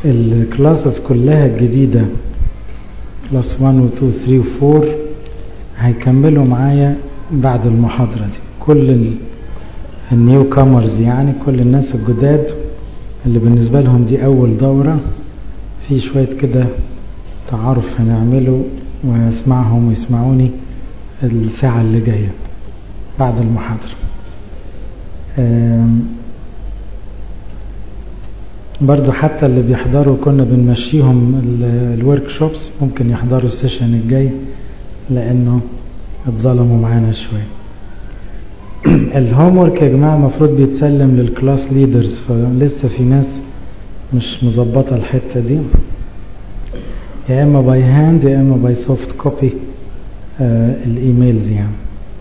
الكلاسز كلها الجديدة كلاس 1 و 2 و 3 و 4 هيكملوا معايا بعد المحاضرة دي كل النيو كامرز يعني كل الناس الجداد اللي بالنسبة لهم دي أول دورة في شوية كده تعارف هنعمله واسمعهم ويسمعوني الساعة اللي جاية بعد المحاضرة برضو حتى اللي بيحضروا كنا بنمشيهم الورك شوبس ممكن يحضروا السيشن الجاي لانه اتظلموا معانا شوية الهوم ورك يا جماعة المفروض بيتسلم للكلاس ليدرز فلسه في ناس مش مظبطة الحتة دي يا اما باي هاند يا اما باي سوفت كوبي الايميلز يعني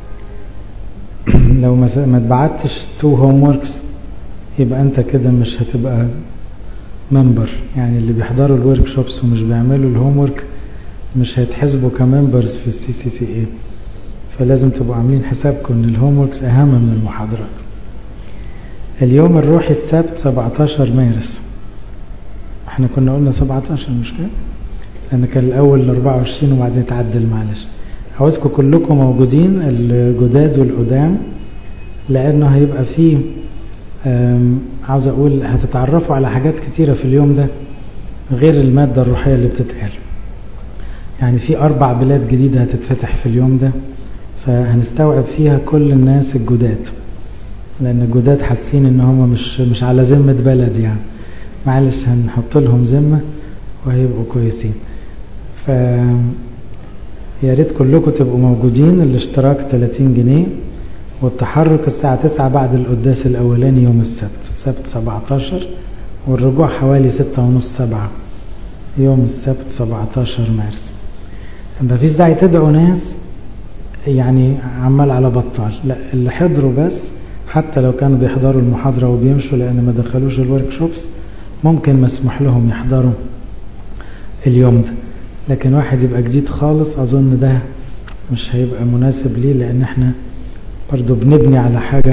لو ما اتبعتش تو هوم وركس يبقى انت كده مش هتبقى ممبر يعني اللي بيحضروا الورك شوبس ومش بيعملوا الهوم ورك مش هيتحسبوا كممبرز في السي سي سي اي فلازم تبقوا عاملين حسابكم ان الهوم وركس اهم من المحاضرات اليوم الروحي السبت 17 مارس احنا كنا قلنا 17 مش كده لان كان الاول 24 وبعدين اتعدل معلش عاوزكم كلكم موجودين الجداد والقدام لانه هيبقى فيه عاوز اقول هتتعرفوا على حاجات كتيرة في اليوم ده غير المادة الروحية اللي بتتقال يعني في اربع بلاد جديدة هتتفتح في اليوم ده فهنستوعب فيها كل الناس الجداد لان الجداد حاسين ان هم مش مش على ذمة بلد يعني معلش هنحط لهم ذمة وهيبقوا كويسين ف يا ريت كلكم تبقوا موجودين الاشتراك 30 جنيه والتحرك الساعة 9 بعد القداس الأولاني يوم السبت السبت 17 والرجوع حوالي 6 ونص 7 يوم السبت 17 مارس ما فيش داعي تدعوا ناس يعني عمال على بطال لا اللي حضروا بس حتى لو كانوا بيحضروا المحاضرة وبيمشوا لأن ما دخلوش الورك شوبس ممكن مسموح لهم يحضروا اليوم ده لكن واحد يبقى جديد خالص أظن ده مش هيبقى مناسب ليه لأن احنا برضو بنبني على حاجة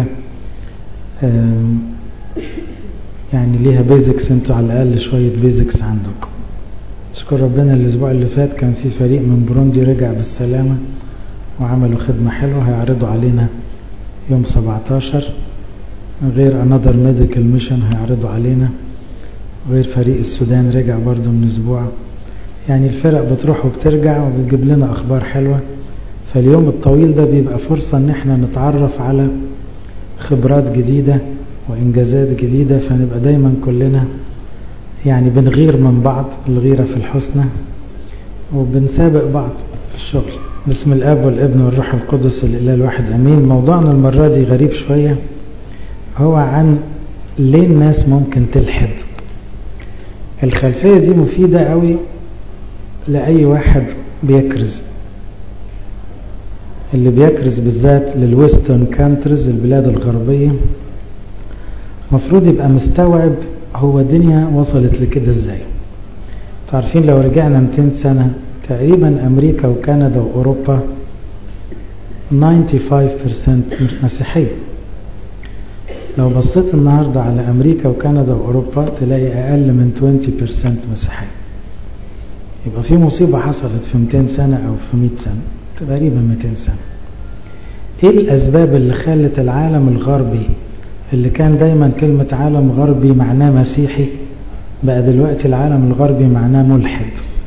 يعني ليها بيزكس انتوا على الأقل شوية بيزكس عندكم شكر ربنا الأسبوع اللي فات كان في فريق من بروندي رجع بالسلامة وعملوا خدمة حلوة هيعرضوا علينا يوم 17 غير another medical mission هيعرضوا علينا غير فريق السودان رجع برضو من أسبوع يعني الفرق بتروح وبترجع وبتجيب لنا أخبار حلوة فاليوم الطويل ده بيبقى فرصة ان احنا نتعرف على خبرات جديدة وانجازات جديدة فنبقى دايما كلنا يعني بنغير من بعض الغيرة في الحسنى وبنسابق بعض في الشغل بسم الاب والابن والروح القدس الاله الواحد امين موضوعنا المرة دي غريب شوية هو عن ليه الناس ممكن تلحد الخلفية دي مفيدة قوي لأي واحد بيكرز اللي بيكرز بالذات للويسترن كانترز البلاد الغربية مفروض يبقى مستوعب هو الدنيا وصلت لكده ازاي تعرفين لو رجعنا 200 سنة تقريبا امريكا وكندا واوروبا 95% مسيحية لو بصيت النهاردة على امريكا وكندا واوروبا تلاقي اقل من 20% مسيحية يبقى في مصيبة حصلت في 200 سنة او في 100 سنة تقريبا 200 سنة ايه الاسباب اللي خلت العالم الغربي اللي كان دايما كلمة عالم غربي معناه مسيحي بقى دلوقتي العالم الغربي معناه ملحد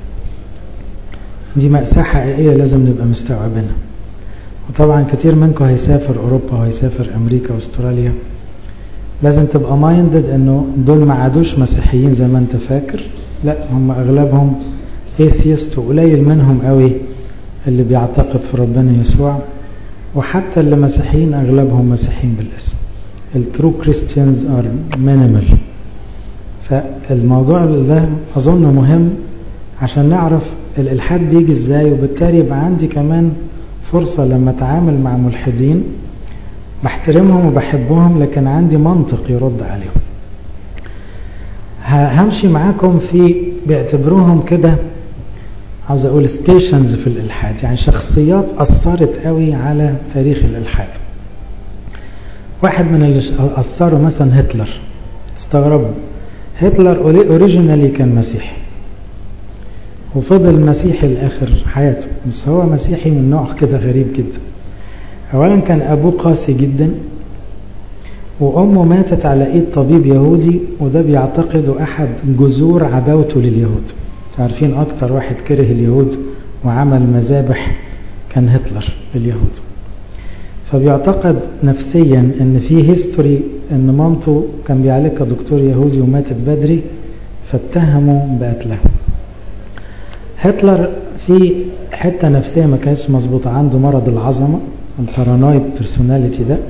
دي مأساة حقيقية لازم نبقى مستوعبينها وطبعا كتير منكم هيسافر اوروبا وهيسافر امريكا واستراليا لازم تبقى مايندد انه دول ما عادوش مسيحيين زي ما انت فاكر لا هم اغلبهم ايثيست وقليل منهم قوي اللي بيعتقد في ربنا يسوع وحتى اللي مسيحيين اغلبهم مسيحيين بالاسم الترو كريستيانز ار مينيمال فالموضوع ده اظن مهم عشان نعرف الالحاد بيجي ازاي وبالتالي يبقى عندي كمان فرصة لما اتعامل مع ملحدين بحترمهم وبحبهم لكن عندي منطق يرد عليهم همشي معاكم في بيعتبروهم كده عاوز اقول ستيشنز في الالحاد يعني شخصيات اثرت قوي على تاريخ الالحاد واحد من اللي اثروا مثلا هتلر استغربوا هتلر اوريجينالي كان مسيحي وفضل مسيحي لاخر حياته بس هو مسيحي من نوع كده غريب جدا اولا كان ابوه قاسي جدا وامه ماتت على ايد طبيب يهودي وده بيعتقده احد جذور عداوته لليهود عارفين اكتر واحد كره اليهود وعمل مذابح كان هتلر لليهود فبيعتقد نفسيا ان في هيستوري ان مامته كان بيعالجها دكتور يهودي وماتت بدري فاتهموا بقتلها هتلر في حته نفسيه ما كانتش مظبوطه عنده مرض العظمه البارانويد بيرسوناليتي ده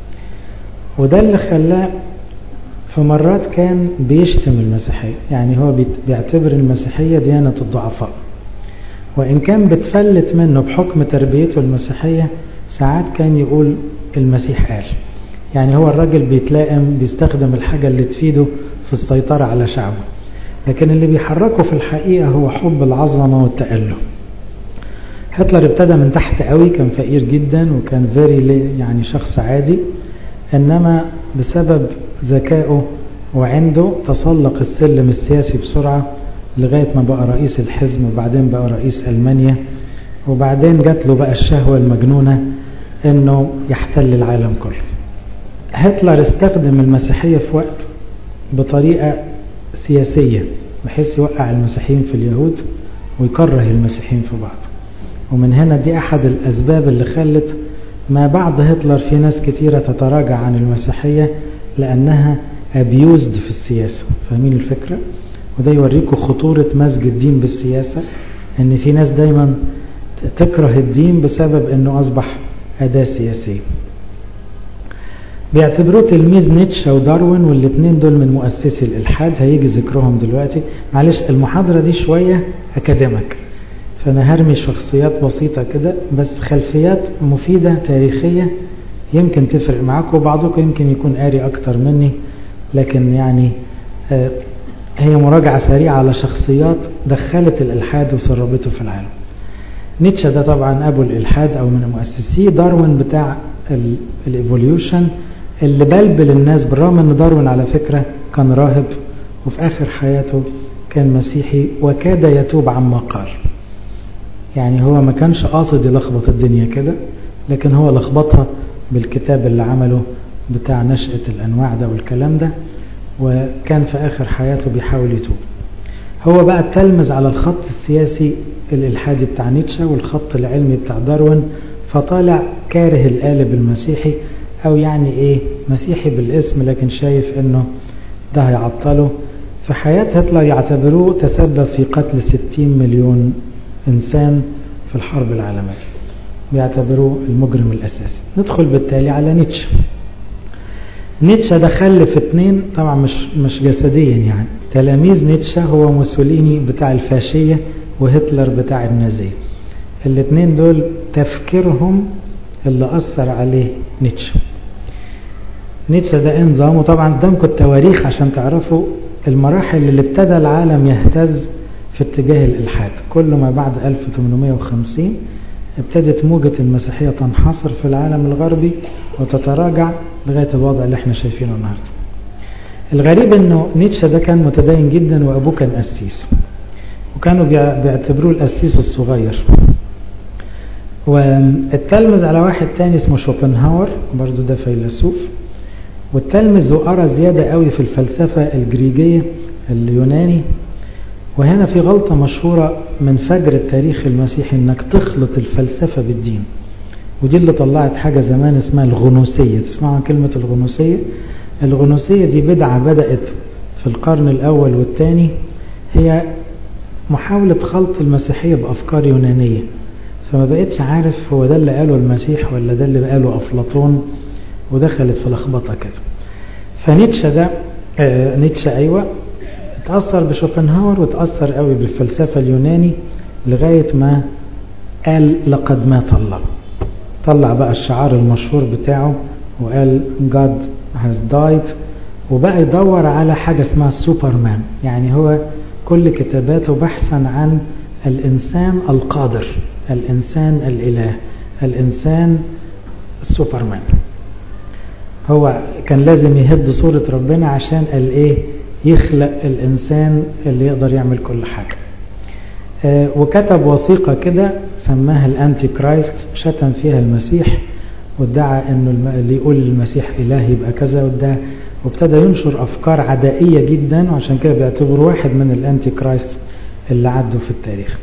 وده اللي خلاه في مرات كان بيشتم المسيحية يعني هو بيعتبر المسيحية ديانة الضعفاء وإن كان بتفلت منه بحكم تربيته المسيحية ساعات كان يقول المسيح قال يعني هو الراجل بيتلائم بيستخدم الحاجة اللي تفيده في السيطرة على شعبه لكن اللي بيحركه في الحقيقة هو حب العظمة والتأله هتلر ابتدى من تحت قوي كان فقير جدا وكان فيري يعني شخص عادي انما بسبب ذكائه وعنده تسلق السلم السياسي بسرعة لغاية ما بقى رئيس الحزب وبعدين بقى رئيس ألمانيا وبعدين جات له بقى الشهوة المجنونة انه يحتل العالم كله هتلر استخدم المسيحية في وقت بطريقة سياسية بحيث يوقع المسيحيين في اليهود ويكره المسيحيين في بعض ومن هنا دي أحد الأسباب اللي خلت ما بعد هتلر في ناس كتيرة تتراجع عن المسيحية لأنها abused في السياسة فاهمين الفكرة؟ وده يوريكم خطورة مزج الدين بالسياسة ان في ناس دايما تكره الدين بسبب انه اصبح اداة سياسية بيعتبروه تلميذ نيتشه وداروين والاثنين دول من مؤسسي الالحاد هيجي ذكرهم دلوقتي معلش المحاضرة دي شوية اكاديميك فانا هرمي شخصيات بسيطة كده بس خلفيات مفيدة تاريخية يمكن تفرق معاكم وبعضكم يمكن يكون قاري اكتر مني لكن يعني آه هي مراجعة سريعة على شخصيات دخلت الإلحاد وسربته في العالم نيتشه ده طبعا أبو الإلحاد أو من مؤسسيه داروين بتاع الإيفوليوشن اللي بلبل الناس بالرغم أن داروين على فكرة كان راهب وفي آخر حياته كان مسيحي وكاد يتوب عما قال يعني هو ما كانش قاصد يلخبط الدنيا كده لكن هو لخبطها بالكتاب اللي عمله بتاع نشأة الأنواع ده والكلام ده وكان في آخر حياته بيحاول يتوب هو بقى التلمذ على الخط السياسي الإلحادي بتاع نيتشه والخط العلمي بتاع داروين فطالع كاره القالب المسيحي أو يعني إيه مسيحي بالاسم لكن شايف إنه ده هيعطله في حياة هتلر يعتبروه تسبب في قتل 60 مليون إنسان في الحرب العالمية بيعتبروه المجرم الأساسي ندخل بالتالي على نيتشه نيتشه ده خلف اتنين طبعا مش مش جسديا يعني تلاميذ نيتشه هو موسوليني بتاع الفاشية وهتلر بتاع النازية الاتنين دول تفكيرهم اللي أثر عليه نيتشه نيتشه ده نظامه طبعا قدامكم التواريخ عشان تعرفوا المراحل اللي ابتدى العالم يهتز في اتجاه الإلحاد كل ما بعد 1850 ابتدت موجة المسيحية تنحصر في العالم الغربي وتتراجع لغاية الوضع اللي احنا شايفينه النهاردة الغريب انه نيتشه ده كان متدين جدا وابوه كان قسيس وكانوا بيعتبروه القسيس الصغير والتلمذ على واحد تاني اسمه شوبنهاور برضو ده فيلسوف والتلمذ وقرا زيادة قوي في الفلسفة الجريجية اليوناني وهنا في غلطة مشهورة من فجر التاريخ المسيحي انك تخلط الفلسفة بالدين ودي اللي طلعت حاجة زمان اسمها الغنوسية تسمعوا عن كلمة الغنوسية الغنوسية دي بدعة بدأت في القرن الأول والثاني هي محاولة خلط المسيحية بأفكار يونانية فما بقتش عارف هو ده اللي قاله المسيح ولا ده اللي قاله أفلاطون ودخلت في لخبطة كده فنيتشه ده آه نيتشه أيوة اتأثر بشوبنهاور وتأثر قوي بالفلسفة اليوناني لغاية ما قال لقد مات الله طلع بقى الشعار المشهور بتاعه وقال God has died وبقى يدور على حاجة اسمها سوبرمان يعني هو كل كتاباته بحثا عن الإنسان القادر الإنسان الإله الإنسان السوبرمان هو كان لازم يهد صورة ربنا عشان قال إيه يخلق الإنسان اللي يقدر يعمل كل حاجة وكتب وثيقة كده سماها الأنتي كرايست شتم فيها المسيح وادعى انه اللي يقول المسيح اله يبقى كذا وادعى وابتدى ينشر افكار عدائيه جدا وعشان كده بيعتبر واحد من الانتي كرايست اللي عدوا في التاريخ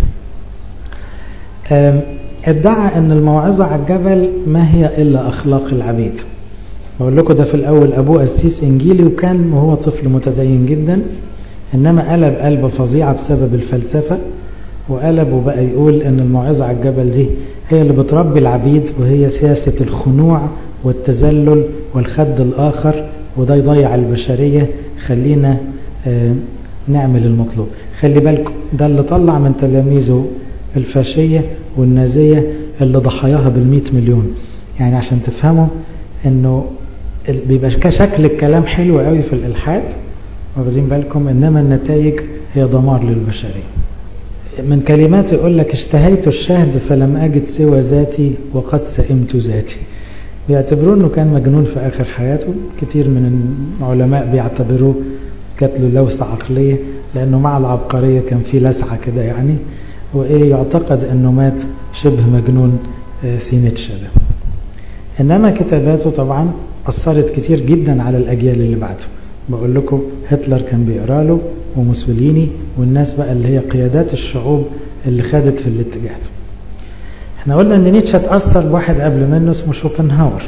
ادعى ان الموعظه على الجبل ما هي الا اخلاق العبيد بقول لكم ده في الاول ابوه قسيس انجيلي وكان وهو طفل متدين جدا انما قلب قلبه فظيعه بسبب الفلسفه وقلب وبقى يقول ان الموعظه على الجبل دي هي اللي بتربي العبيد وهي سياسة الخنوع والتذلل والخد الآخر وده يضيع البشرية خلينا آه نعمل المطلوب خلي بالكم ده اللي طلع من تلاميذه الفاشية والنازية اللي ضحاياها بالمئة مليون يعني عشان تفهموا انه بيبقى كشكل الكلام حلو قوي في الالحاد واخدين بالكم انما النتائج هي دمار للبشريه من كلمات يقول لك اشتهيت الشهد فلم أجد سوى ذاتي وقد سئمت ذاتي بيعتبروه انه كان مجنون في اخر حياته كتير من العلماء بيعتبروه جات له لوسة عقلية لانه مع العبقرية كان في لسعة كده يعني وايه يعتقد انه مات شبه مجنون سينيتشا ده انما كتاباته طبعا اثرت كتير جدا على الاجيال اللي بعده بقول لكم هتلر كان بيقرا له وموسوليني والناس بقى اللي هي قيادات الشعوب اللي خدت في الاتجاه ده احنا قلنا ان نيتشه اتأثر بواحد قبل منه اسمه شوبنهاور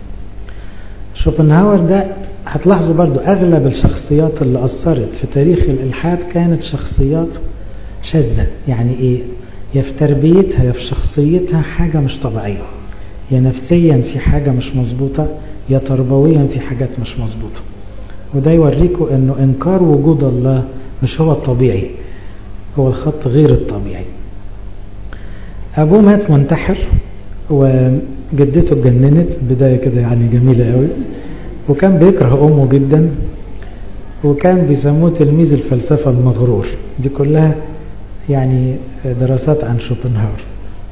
شوبنهاور ده هتلاحظوا برضو اغلب الشخصيات اللي اثرت في تاريخ الالحاد كانت شخصيات شاذة يعني ايه يا في تربيتها يا في شخصيتها حاجة مش طبيعية يا نفسيا في حاجة مش مظبوطة يا تربويا في حاجات مش مظبوطة وده يوريكم انه انكار وجود الله مش هو الطبيعي هو الخط غير الطبيعي ابوه مات منتحر وجدته اتجننت بدايه كده يعني جميله قوي وكان بيكره امه جدا وكان بيسموه تلميذ الفلسفه المغرور دي كلها يعني دراسات عن شوبنهاور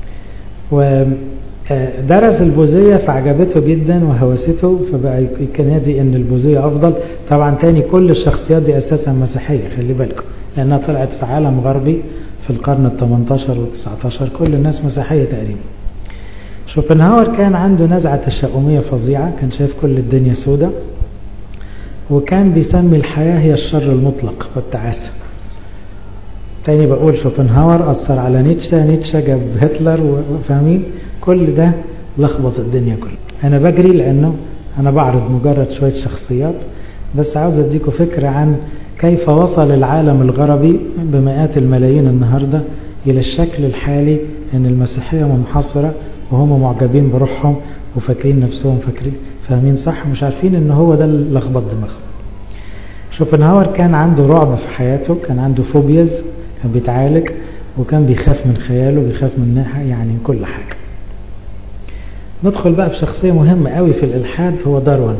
ودرس البوذية فعجبته جدا وهوسته فبقى كان يدي ان البوذية افضل طبعا تاني كل الشخصيات دي اساسا مسيحية خلي بالكم لانها طلعت في عالم غربي في القرن ال 18 وال 19 كل الناس مسيحية تقريبا شوبنهاور كان عنده نزعة تشاؤمية فظيعة كان شايف كل الدنيا سودة وكان بيسمي الحياة هي الشر المطلق والتعاسة تاني بقول شوبنهاور أثر على نيتشه نيتشه جاب هتلر وفاهمين كل ده لخبط الدنيا كلها أنا بجري لأنه أنا بعرض مجرد شوية شخصيات بس عاوز أديكم فكرة عن كيف وصل العالم الغربي بمئات الملايين النهاردة إلى الشكل الحالي أن المسيحية منحصرة وهم معجبين بروحهم وفاكرين نفسهم فاكرين فاهمين صح مش عارفين ان هو ده اللي لخبط دماغهم شوبنهاور كان عنده رعب في حياته كان عنده فوبياز كان بيتعالج وكان بيخاف من خياله بيخاف من يعني من كل حاجة ندخل بقى في شخصية مهمة قوي في الإلحاد هو داروين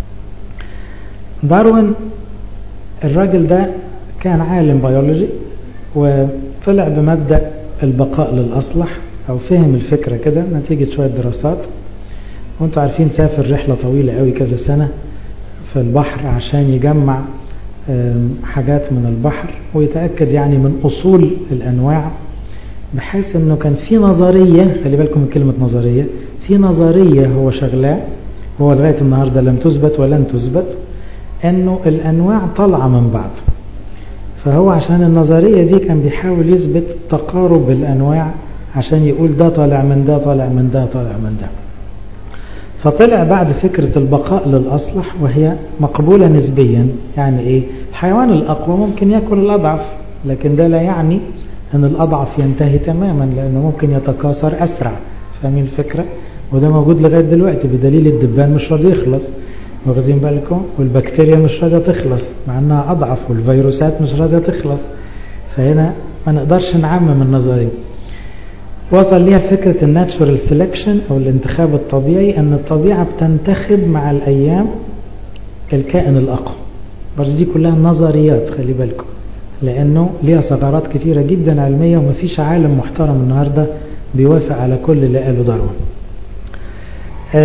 داروين الراجل ده كان عالم بيولوجي وطلع بمبدأ البقاء للأصلح أو فهم الفكرة كده نتيجة شوية دراسات وانتوا عارفين سافر رحلة طويلة قوي كذا سنة في البحر عشان يجمع حاجات من البحر ويتأكد يعني من أصول الأنواع بحيث أنه كان في نظرية خلي بالكم من كلمة نظرية في نظرية هو شغلاه هو لغاية النهاردة لم تثبت ولن تثبت أنه الأنواع طالعة من بعض فهو عشان النظرية دي كان بيحاول يثبت تقارب الأنواع عشان يقول ده طالع من ده طالع من ده طالع من ده فطلع بعد فكرة البقاء للأصلح وهي مقبولة نسبيا يعني إيه الحيوان الأقوى ممكن يأكل الأضعف لكن ده لا يعني أن الأضعف ينتهي تماما لأنه ممكن يتكاثر أسرع فاهمين الفكرة وده موجود لغاية دلوقتي بدليل الدبان مش راضي يخلص واخدين بالكم والبكتيريا مش راضية تخلص مع أنها أضعف والفيروسات مش راضية تخلص فهنا ما نقدرش نعمم النظرية وصل ليها فكرة الناتشورال سيلكشن أو الانتخاب الطبيعي أن الطبيعة بتنتخب مع الأيام الكائن الأقوى بس دي كلها نظريات خلي بالكم لأنه ليها ثغرات كثيرة جدا علمية ومفيش عالم محترم النهاردة بيوافق على كل اللي قاله داروين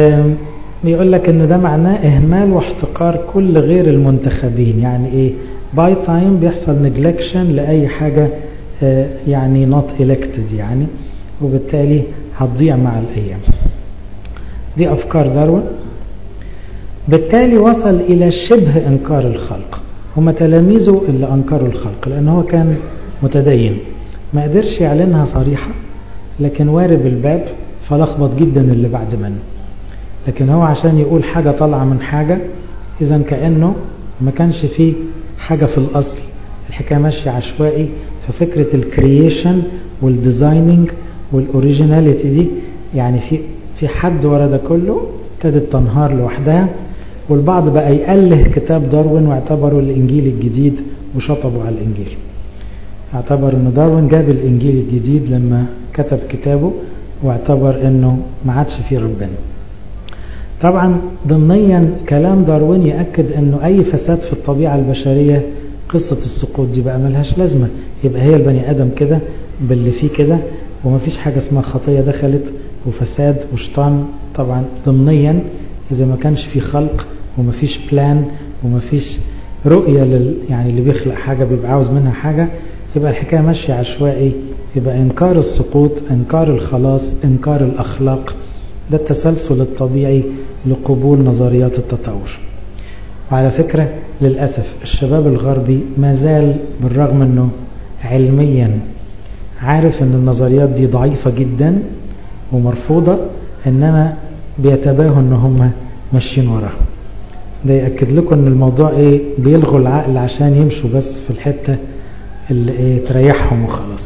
بيقول لك ان ده معناه اهمال واحتقار كل غير المنتخبين يعني ايه باي تايم بيحصل نجلكشن لأي حاجة يعني not elected يعني وبالتالي هتضيع مع الأيام دي أفكار داروين بالتالي وصل إلى شبه إنكار الخلق هم تلاميذه اللي أنكروا الخلق لأن هو كان متدين ما قدرش يعلنها صريحة لكن وارب الباب فلخبط جدا اللي بعد منه لكن هو عشان يقول حاجة طالعة من حاجة إذا كأنه ما كانش فيه حاجة في الأصل الحكاية ماشية عشوائي ففكرة الكرييشن والديزايننج والأوريجيناليتي دي يعني في في حد ورا ده كله ابتدت تنهار لوحدها والبعض بقى يأله كتاب داروين واعتبروا الإنجيل الجديد وشطبوا على الإنجيل اعتبر أن داروين جاب الإنجيل الجديد لما كتب كتابه واعتبر أنه ما عادش فيه ربنا طبعا ضمنيا كلام داروين يأكد أنه أي فساد في الطبيعة البشرية قصة السقوط دي بقى ملهاش لازمة يبقى هي البني آدم كده باللي فيه كده ومفيش حاجة اسمها خطية دخلت وفساد وشيطان طبعا ضمنيا إذا ما كانش في خلق ومفيش بلان ومفيش رؤية لل يعني اللي بيخلق حاجة بيبقى عاوز منها حاجة يبقى الحكاية ماشية عشوائي يبقى إنكار السقوط إنكار الخلاص إنكار الأخلاق ده التسلسل الطبيعي لقبول نظريات التطور وعلى فكرة للأسف الشباب الغربي ما زال بالرغم أنه علميا عارف أن النظريات دي ضعيفة جدا ومرفوضة إنما بيتباهوا أن هم ماشيين وراها ده يأكد لكم أن الموضوع إيه بيلغوا العقل عشان يمشوا بس في الحتة اللي إيه تريحهم وخلاص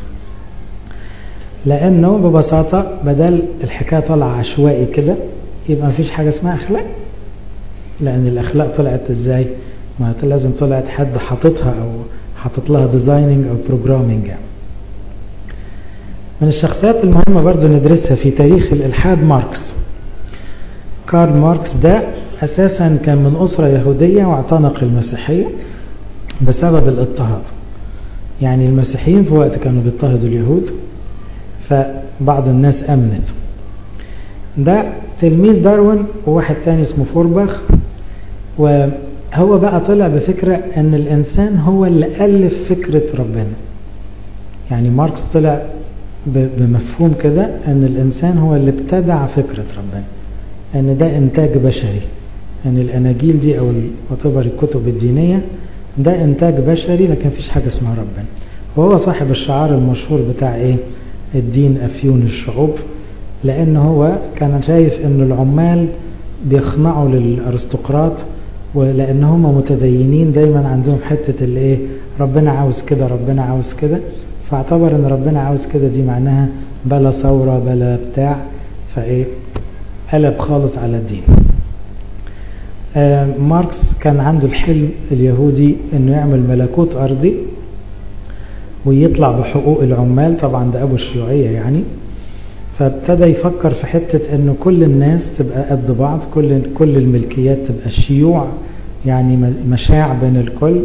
لأنه ببساطة بدل الحكاية طالعة عشوائي كده يبقى مفيش حاجة اسمها أخلاق لأن الأخلاق طلعت إزاي ما لازم طلعت حد حاططها أو حاطط لها ديزايننج أو بروجرامينج يعني. من الشخصيات المهمة برضو ندرسها في تاريخ الإلحاد ماركس كارل ماركس ده أساسا كان من أسرة يهودية واعتنق المسيحية بسبب الاضطهاد يعني المسيحيين في وقت كانوا بيضطهدوا اليهود فبعض الناس أمنت ده تلميذ داروين وواحد تاني اسمه فورباخ وهو بقى طلع بفكرة ان الانسان هو اللي ألف فكرة ربنا يعني ماركس طلع بمفهوم كده ان الانسان هو اللي ابتدع فكرة ربنا ان ده انتاج بشري ان الاناجيل دي او وتبر الكتب الدينية ده انتاج بشري لكن مفيش حاجة اسمها ربنا وهو صاحب الشعار المشهور بتاع ايه الدين افيون الشعوب لان هو كان شايف ان العمال بيخنعوا للارستقراط ولان هم متدينين دايما عندهم حتة اللي ايه ربنا عاوز كده ربنا عاوز كده فاعتبر ان ربنا عاوز كده دي معناها بلا ثورة بلا بتاع فايه قلب خالص على الدين آه ماركس كان عنده الحلم اليهودي انه يعمل ملكوت ارضي ويطلع بحقوق العمال طبعا ده ابو الشيوعية يعني فابتدى يفكر في حتة انه كل الناس تبقى قد بعض كل كل الملكيات تبقى شيوع يعني مشاع بين الكل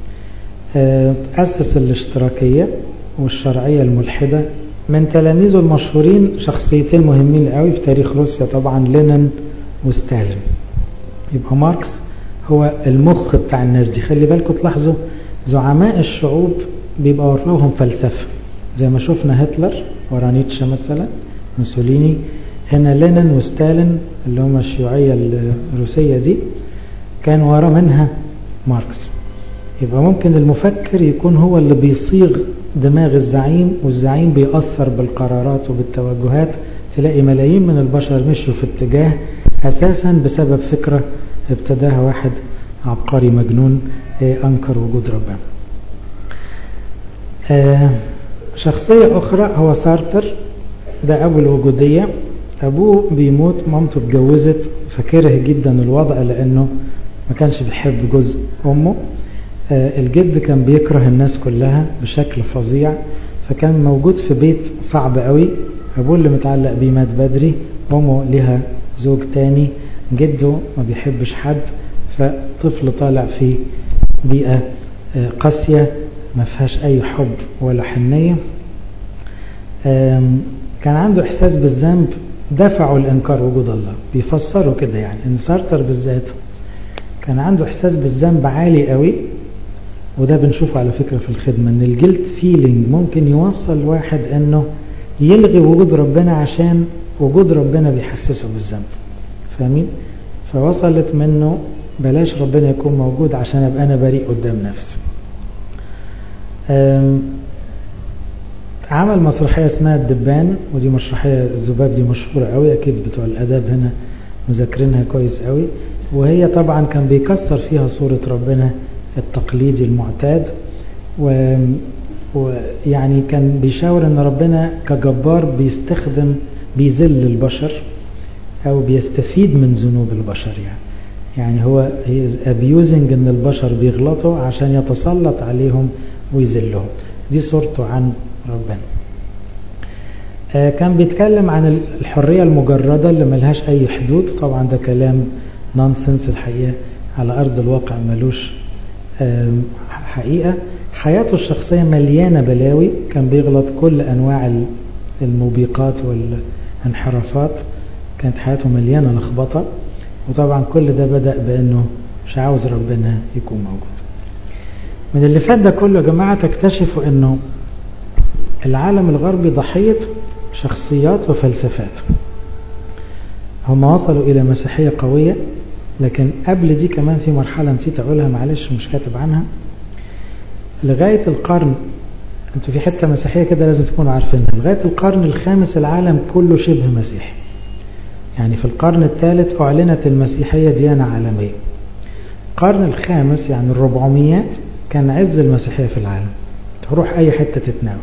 أسس الاشتراكية والشرعية الملحدة من تلاميذه المشهورين شخصيتين مهمين قوي في تاريخ روسيا طبعا لينين وستالين يبقى ماركس هو المخ بتاع الناس دي خلي بالكم تلاحظوا زعماء الشعوب بيبقى وراهم فلسفة زي ما شفنا هتلر ورا نيتشه مثلا موسوليني هنا لينين وستالين اللي هم الشيوعية الروسية دي كان ورا منها ماركس يبقى ممكن المفكر يكون هو اللي بيصيغ دماغ الزعيم والزعيم بيأثر بالقرارات وبالتوجهات تلاقي ملايين من البشر مشوا في اتجاه أساسا بسبب فكرة ابتداها واحد عبقري مجنون أنكر وجود ربنا شخصية أخرى هو سارتر ده أبو الوجودية أبوه بيموت مامته اتجوزت فكره جدا الوضع لأنه ما كانش بيحب جزء أمه الجد كان بيكره الناس كلها بشكل فظيع فكان موجود في بيت صعب قوي أبوه اللي متعلق بيه مات بدري أمه لها زوج تاني جده ما بيحبش حد فطفل طالع في بيئة قاسية ما فيهاش أي حب ولا حنية كان عنده إحساس بالذنب دفعوا الإنكار وجود الله بيفسروا كده يعني إن سارتر بالذات كان عنده إحساس بالذنب عالي قوي وده بنشوفه على فكرة في الخدمة ان الجلد فيلينج ممكن يوصل واحد انه يلغي وجود ربنا عشان وجود ربنا بيحسسه بالذنب فاهمين فوصلت منه بلاش ربنا يكون موجود عشان ابقى انا بريء قدام نفسي عمل مسرحية اسمها الدبان ودي مسرحية الذباب دي مشهورة قوي اكيد بتوع الاداب هنا مذاكرينها كويس قوي وهي طبعا كان بيكسر فيها صورة ربنا التقليدي المعتاد ويعني كان بيشاور ان ربنا كجبار بيستخدم بيذل البشر او بيستفيد من ذنوب البشر يعني يعني هو abusing ان البشر بيغلطوا عشان يتسلط عليهم ويذلهم دي صورته عن ربنا كان بيتكلم عن الحرية المجردة اللي ملهاش اي حدود طبعا ده كلام نونسنس الحقيقة على ارض الواقع ملوش حقيقة حياته الشخصية مليانة بلاوي كان بيغلط كل أنواع الموبقات والانحرافات كانت حياته مليانة لخبطة وطبعا كل ده بدأ بأنه مش عاوز ربنا يكون موجود من اللي فات ده كله يا جماعة تكتشفوا أنه العالم الغربي ضحية شخصيات وفلسفات هم وصلوا إلى مسيحية قوية لكن قبل دي كمان في مرحلة نسيت أقولها معلش مش كاتب عنها لغاية القرن انتوا في حتة مسيحية كده لازم تكونوا عارفينها لغاية القرن الخامس العالم كله شبه مسيحي يعني في القرن الثالث أعلنت المسيحية ديانة عالمية القرن الخامس يعني الربعميات كان عز المسيحية في العالم تروح أي حتة تتناول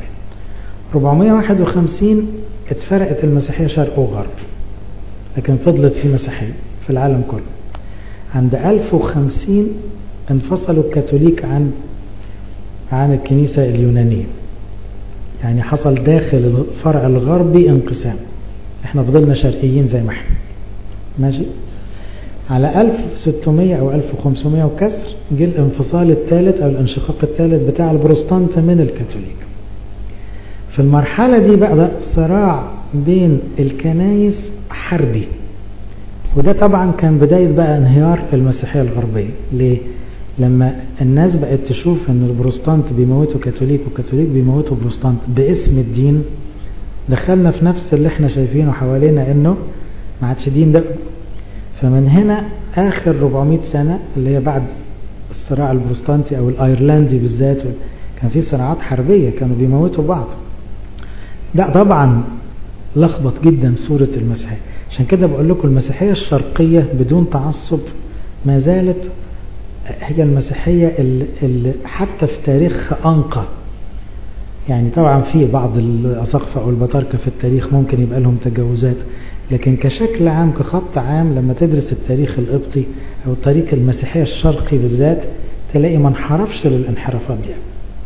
451 اتفرقت المسيحية شرق وغرب لكن فضلت في مسيحية في العالم كله عند 1050 انفصلوا الكاثوليك عن عن الكنيسة اليونانية يعني حصل داخل الفرع الغربي انقسام احنا فضلنا شرقيين زي ما احنا ماشي على 1600 او 1500 وكسر جه الانفصال الثالث او الانشقاق الثالث بتاع البروتستانت من الكاثوليك في المرحلة دي بقى صراع بين الكنايس حربي وده طبعا كان بداية بقى انهيار المسيحية الغربية ليه؟ لما الناس بقت تشوف ان البروتستانت بيموتوا كاثوليك والكاثوليك بيموتوا بروتستانت باسم الدين دخلنا في نفس اللي احنا شايفينه حوالينا انه ما عادش دين ده فمن هنا اخر 400 سنة اللي هي بعد الصراع البروتستانتي او الايرلندي بالذات كان في صراعات حربية كانوا بيموتوا بعض ده طبعا لخبط جدا صورة المسيحية عشان كده بقول لكم المسيحية الشرقية بدون تعصب ما زالت هي المسيحية اللي, اللي حتى في تاريخ أنقى يعني طبعا في بعض الأساقفة أو البطاركة في التاريخ ممكن يبقى لهم تجاوزات لكن كشكل عام كخط عام لما تدرس التاريخ القبطي أو التاريخ المسيحية الشرقي بالذات تلاقي ما انحرفش للانحرافات دي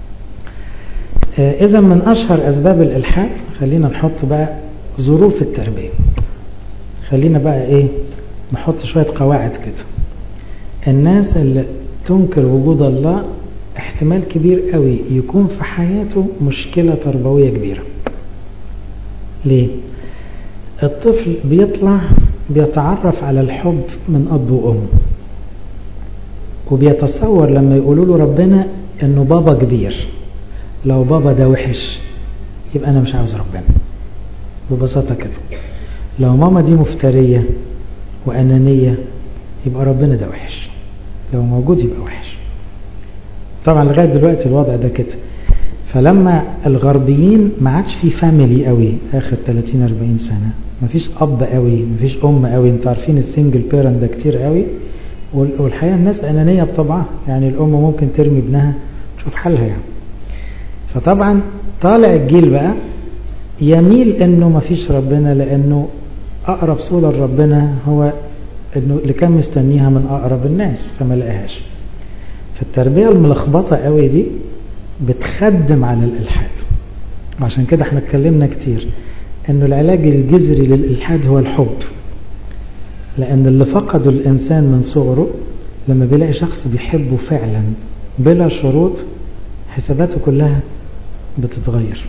إذا من أشهر أسباب الإلحاد خلينا نحط بقى ظروف التربية خلينا بقى إيه نحط شوية قواعد كده الناس اللي تنكر وجود الله احتمال كبير قوي يكون في حياته مشكلة تربوية كبيرة ليه؟ الطفل بيطلع بيتعرف على الحب من أب وأم وبيتصور لما يقولوا له ربنا انه بابا كبير لو بابا ده وحش يبقى انا مش عاوز ربنا ببساطة كده لو ماما دي مفترية وأنانية يبقى ربنا ده وحش لو موجود يبقى وحش طبعا لغاية دلوقتي الوضع ده كده فلما الغربيين ما عادش في فاميلي قوي اخر 30 40 سنة ما فيش اب قوي ما فيش ام قوي انتوا عارفين السنجل بيرنت ده كتير قوي والحقيقة الناس انانية بطبعها يعني الام ممكن ترمي ابنها تشوف حالها يعني فطبعا طالع الجيل بقى يميل انه ما فيش ربنا لانه اقرب صورة لربنا هو انه اللي كان مستنيها من اقرب الناس فما لقاهاش فالتربية الملخبطة قوي دي بتخدم على الالحاد عشان كده احنا اتكلمنا كتير انه العلاج الجذري للالحاد هو الحب لان اللي فقده الانسان من صغره لما بيلاقي شخص بيحبه فعلا بلا شروط حساباته كلها بتتغير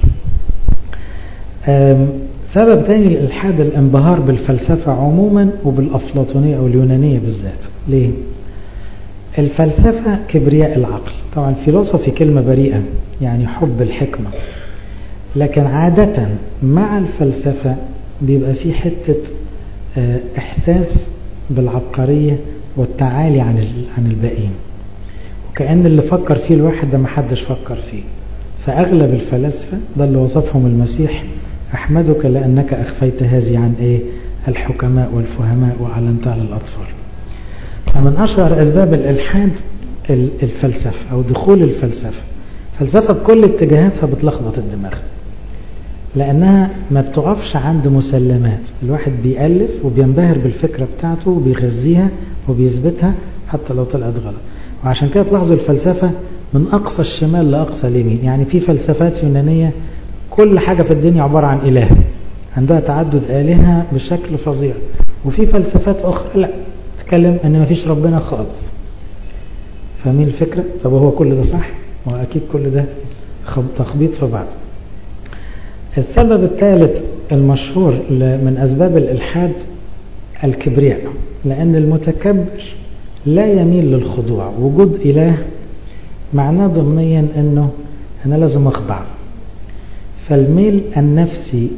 سبب تاني للإلحاد الانبهار بالفلسفة عموما وبالأفلاطونية أو اليونانية بالذات ليه؟ الفلسفة كبرياء العقل طبعا الفيلوسوفي كلمة بريئة يعني حب الحكمة لكن عادة مع الفلسفة بيبقى في حتة إحساس بالعبقرية والتعالي عن عن الباقيين وكأن اللي فكر فيه الواحد ده محدش فكر فيه فأغلب الفلاسفة ده اللي وصفهم المسيح أحمدك لأنك أخفيت هذه عن إيه الحكماء والفهماء وأعلنتها للأطفال فمن أشهر أسباب الإلحاد الفلسفة أو دخول الفلسفة فلسفة بكل اتجاهاتها بتلخبط الدماغ لأنها ما بتقفش عند مسلمات الواحد بيألف وبينبهر بالفكرة بتاعته وبيغذيها وبيثبتها حتى لو طلعت غلط وعشان كده تلاحظوا الفلسفة من أقصى الشمال لأقصى اليمين يعني في فلسفات يونانية كل حاجة في الدنيا عبارة عن إله عندها تعدد آلهة بشكل فظيع وفي فلسفات أخرى لا تتكلم أن ما فيش ربنا خالص فاهمين الفكرة؟ طب هو كل ده صح؟ وأكيد كل ده تخبيط في بعض السبب الثالث المشهور من أسباب الإلحاد الكبرياء لأن المتكبر لا يميل للخضوع وجود إله معناه ضمنيا أنه أنا لازم أخضع فالميل النفسي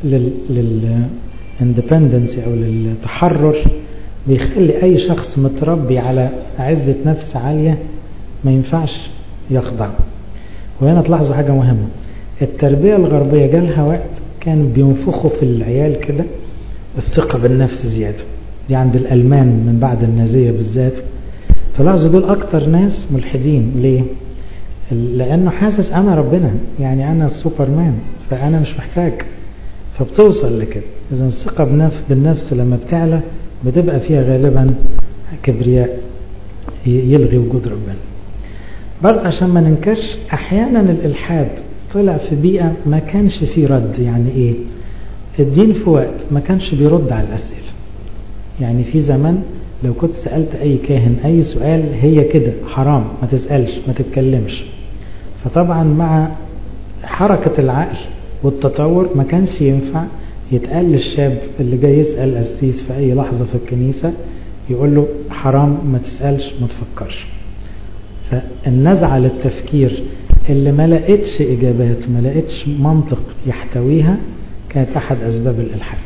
للاندبندنسي أو للتحرر بيخلي أي شخص متربي على عزة نفس عالية ما ينفعش يخضع وهنا تلاحظوا حاجة مهمة التربية الغربية جالها وقت كان بينفخوا في العيال كده الثقة بالنفس زيادة دي عند الألمان من بعد النازية بالذات تلاحظوا دول أكتر ناس ملحدين ليه؟ لأنه حاسس أنا ربنا يعني أنا السوبرمان فأنا مش محتاج فبتوصل لكده إذا الثقة بنفس بالنفس لما بتعلى بتبقى فيها غالبا كبرياء يلغي وجود ربنا برضه عشان ما ننكرش أحيانا الإلحاد طلع في بيئة ما كانش فيه رد يعني إيه الدين في وقت ما كانش بيرد على الأسئلة يعني في زمن لو كنت سألت أي كاهن أي سؤال هي كده حرام ما تسألش ما تتكلمش فطبعا مع حركة العقل والتطور ما كانش ينفع يتقال للشاب اللي جاي يسأل قسيس في أي لحظة في الكنيسة يقول له حرام ما تسألش ما تفكرش فالنزعة للتفكير اللي ما لقيتش إجابات ما لقيتش منطق يحتويها كانت أحد أسباب الإلحاد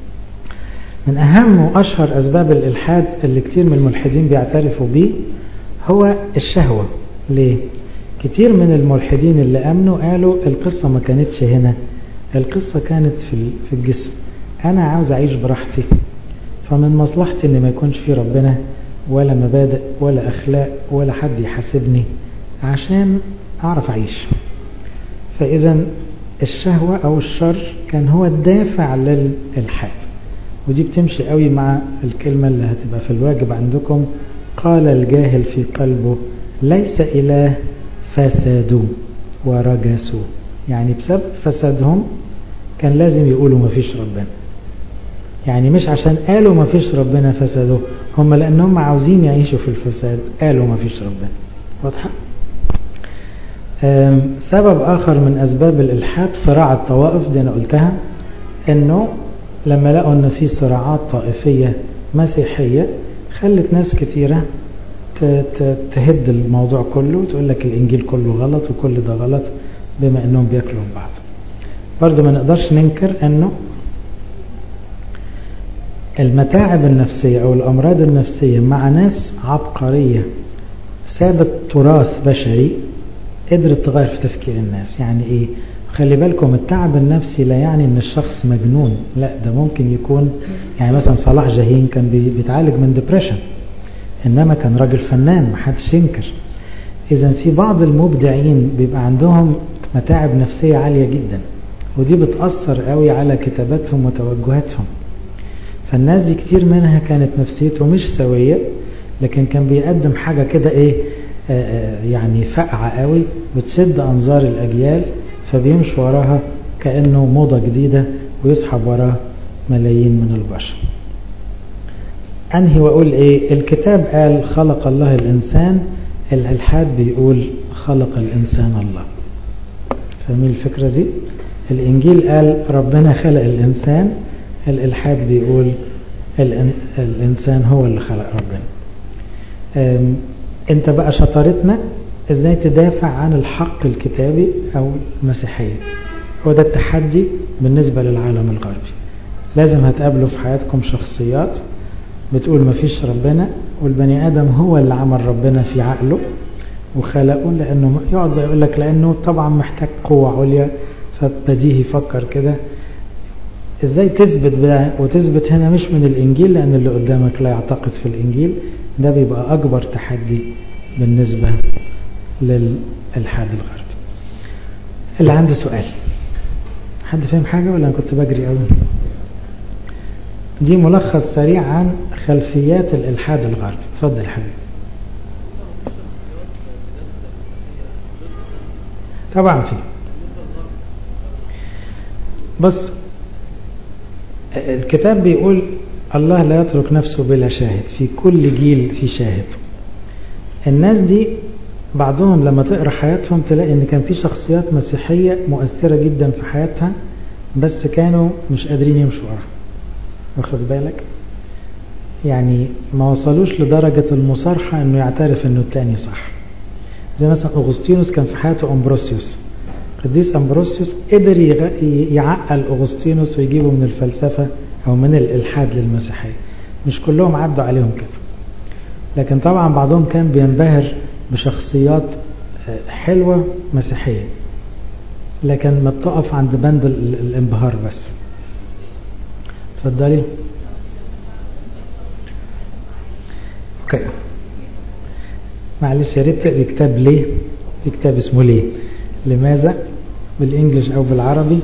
من أهم وأشهر أسباب الإلحاد اللي كتير من الملحدين بيعترفوا بيه هو الشهوة ليه؟ كتير من الملحدين اللي أمنوا قالوا القصة ما كانتش هنا القصة كانت في في الجسم أنا عاوز أعيش براحتي فمن مصلحتي إن ما يكونش في ربنا ولا مبادئ ولا أخلاق ولا حد يحاسبني عشان أعرف أعيش فإذا الشهوة أو الشر كان هو الدافع للإلحاد ودي بتمشي قوي مع الكلمة اللي هتبقى في الواجب عندكم قال الجاهل في قلبه ليس إله فسادوا ورجسوا يعني بسبب فسادهم كان لازم يقولوا ما فيش ربنا يعني مش عشان قالوا ما فيش ربنا فسدوا هم لأنهم عاوزين يعيشوا في الفساد قالوا ما فيش ربنا واضحة سبب آخر من أسباب الإلحاد صراع الطوائف دي أنا قلتها أنه لما لقوا أن في صراعات طائفية مسيحية خلت ناس كتيرة تهد الموضوع كله وتقول لك الإنجيل كله غلط وكل ده غلط بما أنهم بياكلوا بعض برضو ما نقدرش ننكر أنه المتاعب النفسية أو الأمراض النفسية مع ناس عبقرية سابت تراث بشري قدرت تغير في تفكير الناس يعني إيه خلي بالكم التعب النفسي لا يعني ان الشخص مجنون لا ده ممكن يكون يعني مثلا صلاح جاهين كان بيتعالج من ديبريشن انما كان راجل فنان محدش ينكر اذا في بعض المبدعين بيبقى عندهم متاعب نفسية عالية جدا ودي بتأثر قوي على كتاباتهم وتوجهاتهم فالناس دي كتير منها كانت نفسيته مش سوية لكن كان بيقدم حاجة كده ايه آآ يعني فقعة قوي بتشد انظار الاجيال فبيمشي وراها كأنه موضة جديدة ويسحب وراه ملايين من البشر أنهي وأقول إيه الكتاب قال خلق الله الإنسان الإلحاد بيقول خلق الإنسان الله فاهمين الفكرة دي الإنجيل قال ربنا خلق الإنسان الإلحاد بيقول الإنسان هو اللي خلق ربنا انت بقى شطارتنا ازاي تدافع عن الحق الكتابي او المسيحية هو ده التحدي بالنسبة للعالم الغربي لازم هتقابلوا في حياتكم شخصيات بتقول مفيش ربنا والبني ادم هو اللي عمل ربنا في عقله وخلقه لانه يقعد يقول لك لانه طبعا محتاج قوة عليا فبديهي يفكر كده ازاي تثبت ده وتثبت هنا مش من الانجيل لان اللي قدامك لا يعتقد في الانجيل ده بيبقى اكبر تحدي بالنسبة للالحاد الغربي اللي عنده سؤال حد فاهم حاجة ولا انا كنت بجري قوي دي ملخص سريع عن خلفيات الالحاد الغربي اتفضل يا حبيبي طبعا في بص الكتاب بيقول الله لا يترك نفسه بلا شاهد في كل جيل في شاهد الناس دي بعضهم لما تقرا حياتهم تلاقي ان كان في شخصيات مسيحيه مؤثره جدا في حياتها بس كانوا مش قادرين يمشوا وراها واخد بالك يعني ما وصلوش لدرجه المصارحه انه يعترف انه التاني صح زي مثلا اغسطينوس كان في حياته امبروسيوس قديس امبروسيوس قدر يعقل اغسطينوس ويجيبه من الفلسفه او من الالحاد للمسيحيه مش كلهم عدوا عليهم كده لكن طبعا بعضهم كان بينبهر بشخصيات حلوه مسيحيه لكن ما بتقف عند بند الانبهار بس اتفضلي اوكي معلش يا ريت تقري كتاب ليه في كتاب اسمه ليه لماذا بالانجلش او بالعربي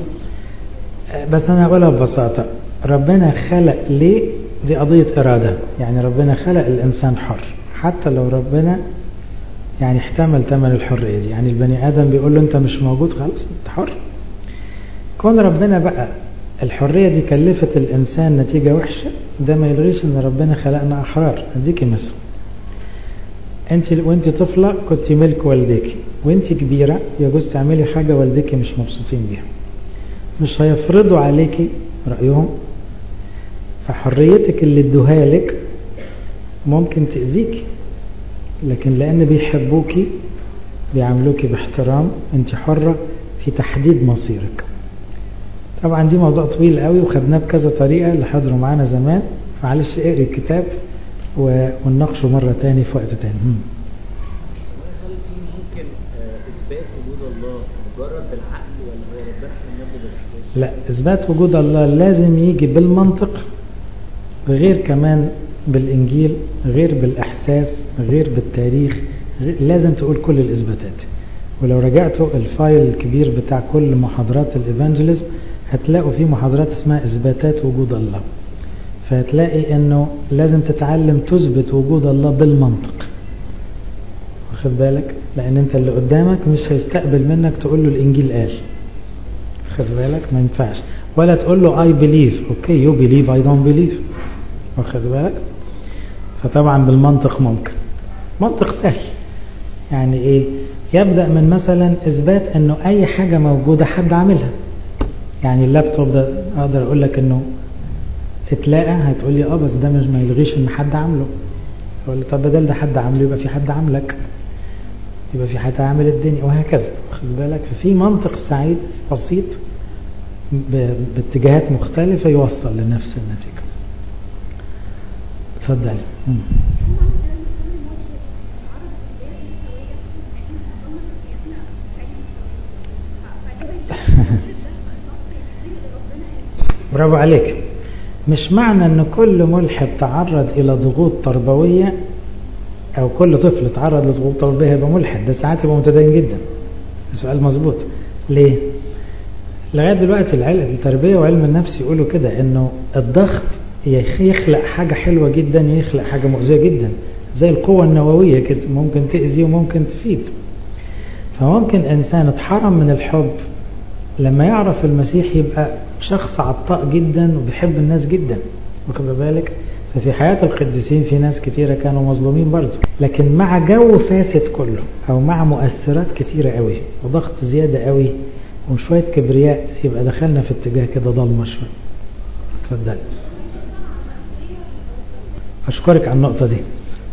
بس انا اقولها ببساطة ربنا خلق ليه دي قضية ارادة يعني ربنا خلق الانسان حر حتى لو ربنا يعني احتمل ثمن الحرية دي يعني البني ادم بيقول له انت مش موجود خلاص انت حر كون ربنا بقى الحرية دي كلفت الانسان نتيجة وحشة ده ما يلغيش ان ربنا خلقنا احرار اديكي مثل انت وانت طفلة كنت ملك والديك وانت كبيرة يجوز تعملي حاجة والديك مش مبسوطين بيها مش هيفرضوا عليكي رأيهم فحريتك اللي ادوها لك ممكن تأذيك لكن لأن بيحبوكي بيعاملوكي باحترام انت حرة في تحديد مصيرك طبعا دي موضوع طويل قوي وخدناه بكذا طريقة اللي حضروا معانا زمان معلش اقري الكتاب ونناقشه مرة تاني في وقت تاني هل في ممكن اثبات وجود الله مجرد بالعقل ولا هو ربنا احنا بناخد الاحساس؟ لا اثبات وجود الله لازم يجي بالمنطق غير كمان بالانجيل غير بالاحساس غير بالتاريخ غير لازم تقول كل الاثباتات ولو رجعتوا الفايل الكبير بتاع كل محاضرات الايفانجيليزم هتلاقوا فيه محاضرات اسمها اثباتات وجود الله فهتلاقي انه لازم تتعلم تثبت وجود الله بالمنطق واخد بالك لان انت اللي قدامك مش هيستقبل منك تقول له الانجيل قال واخد بالك ما ينفعش ولا تقول له I believe اوكي يو believe I don't believe واخد بالك فطبعا بالمنطق ممكن منطق سهل يعني ايه يبدأ من مثلا اثبات انه اي حاجة موجودة حد عاملها يعني اللابتوب ده اقدر اقول لك انه اتلاقى هتقول لي اه بس ده مش ما يلغيش ان حد عامله اقول لي طب بدل ده حد عامله يبقى في حد عاملك يبقى في حد عامل الدنيا وهكذا خد بالك ففي منطق سعيد بسيط باتجاهات مختلفة يوصل لنفس النتيجة اتفضل برافو عليك مش معنى ان كل ملحد تعرض الى ضغوط تربوية او كل طفل تعرض لضغوط تربوية يبقى ملحد ده ساعات يبقى متدين جدا سؤال مظبوط ليه لغاية دلوقتي العلم التربية وعلم النفس يقولوا كده انه الضغط يخلق حاجة حلوة جدا يخلق حاجة مؤذية جدا زي القوة النووية كده ممكن تأذي وممكن تفيد فممكن انسان اتحرم من الحب لما يعرف المسيح يبقى شخص عطاء جدا وبيحب الناس جدا واخد بالك ففي حياة القديسين في ناس كتيرة كانوا مظلومين برضه لكن مع جو فاسد كله او مع مؤثرات كتيرة قوي وضغط زيادة قوي وشوية كبرياء يبقى دخلنا في اتجاه كده ضلمة شوية اتفضل اشكرك على النقطة دي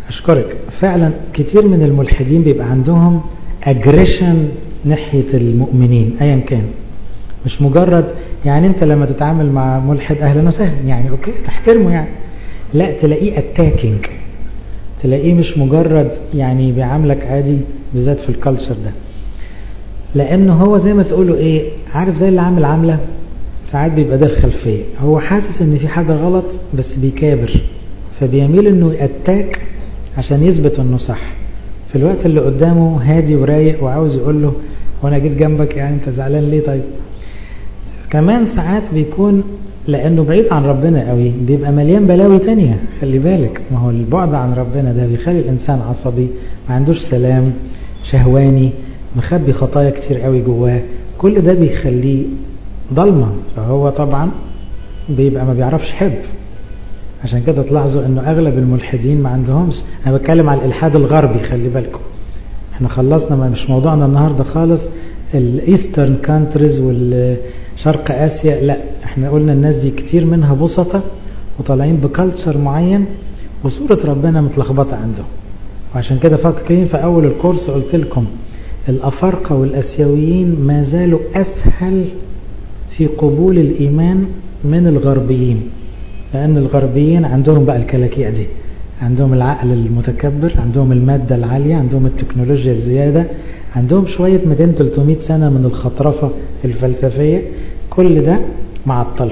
أشكرك فعلا كتير من الملحدين بيبقى عندهم أجريشن ناحية المؤمنين أيا كان مش مجرد يعني أنت لما تتعامل مع ملحد أهلا وسهلا يعني أوكي تحترمه يعني لا تلاقيه اتاكينج تلاقيه مش مجرد يعني بيعاملك عادي بالذات في الكالتشر ده لانه هو زي ما تقولوا ايه عارف زي اللي عامل عامله ساعات بيبقى ده الخلفيه هو حاسس ان في حاجه غلط بس بيكابر فبيميل انه يأتاك عشان يثبت انه صح في الوقت اللي قدامه هادي ورايق وعاوز يقول له وانا جيت جنبك يعني انت زعلان ليه طيب كمان ساعات بيكون لانه بعيد عن ربنا قوي بيبقى مليان بلاوي تانية خلي بالك ما هو البعد عن ربنا ده بيخلي الانسان عصبي ما عندوش سلام شهواني مخبي خطايا كتير قوي جواه كل ده بيخليه ضلمة فهو طبعا بيبقى ما بيعرفش حب عشان كده تلاحظوا انه اغلب الملحدين ما عندهمش انا بتكلم على الالحاد الغربي خلي بالكم احنا خلصنا ما مش موضوعنا النهارده خالص الايسترن كانتريز والشرق اسيا لا احنا قلنا الناس دي كتير منها بسطة وطالعين بكالتشر معين وصورة ربنا متلخبطة عندهم وعشان كده فاكرين في اول الكورس قلت لكم الافارقة والاسيويين ما زالوا اسهل في قبول الايمان من الغربيين لان الغربيين عندهم بقى الكلاكيع دي عندهم العقل المتكبر عندهم المادة العالية عندهم التكنولوجيا الزيادة عندهم شوية 200-300 سنة من الخطرفة الفلسفية كل ده معطل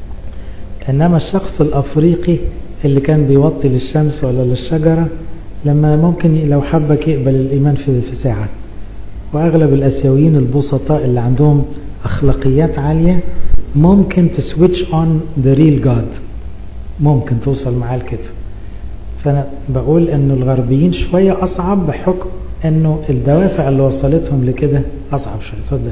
إنما الشخص الأفريقي اللي كان بيوطي للشمس ولا للشجرة لما ممكن لو حبك يقبل الإيمان في, في ساعة وأغلب الأسيويين البسطاء اللي عندهم أخلاقيات عالية ممكن تسويتش اون ذا ريل جاد ممكن توصل معاه لكده فأنا بقول إنه الغربيين شوية أصعب بحكم إنه الدوافع اللي وصلتهم لكده أصعب شوية اتفضل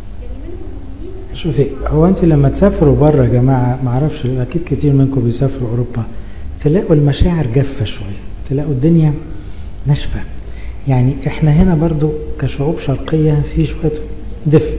شوفي هو انت لما تسافروا بره يا جماعه ما اعرفش اكيد كتير منكم بيسافروا اوروبا تلاقوا المشاعر جافه شويه تلاقوا الدنيا ناشفه يعني احنا هنا برضو كشعوب شرقيه في شويه دفء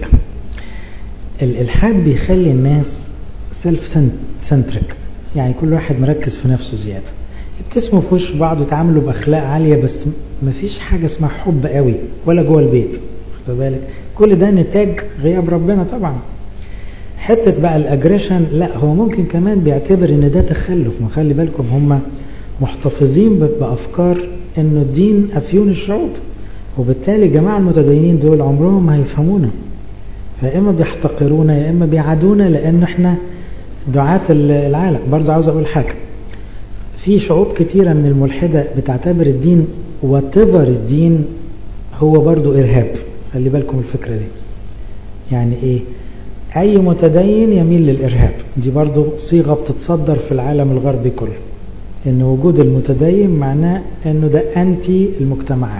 الالحاد بيخلي الناس سيلف سنتريك يعني كل واحد مركز في نفسه زياده يبتسموا في وش بعض ويتعاملوا باخلاق عاليه بس مفيش حاجه اسمها حب قوي ولا جوه البيت خد بالك كل ده نتاج غياب ربنا طبعا حتة بقى الاجريشن لا هو ممكن كمان بيعتبر ان ده تخلف ما خلي بالكم هم محتفظين بافكار انه الدين افيون الشعوب وبالتالي الجماعة المتدينين دول عمرهم ما هيفهمونا فيا اما بيحتقرونا يا اما بيعادونا لان احنا دعاة العالم برضو عاوز اقول حاجة في شعوب كتيرة من الملحدة بتعتبر الدين وتبر الدين هو برضو ارهاب خلي بالكم الفكرة دي يعني ايه اي متدين يميل للارهاب دي برضو صيغة بتتصدر في العالم الغربي كله ان وجود المتدين معناه انه ده انتي المجتمعات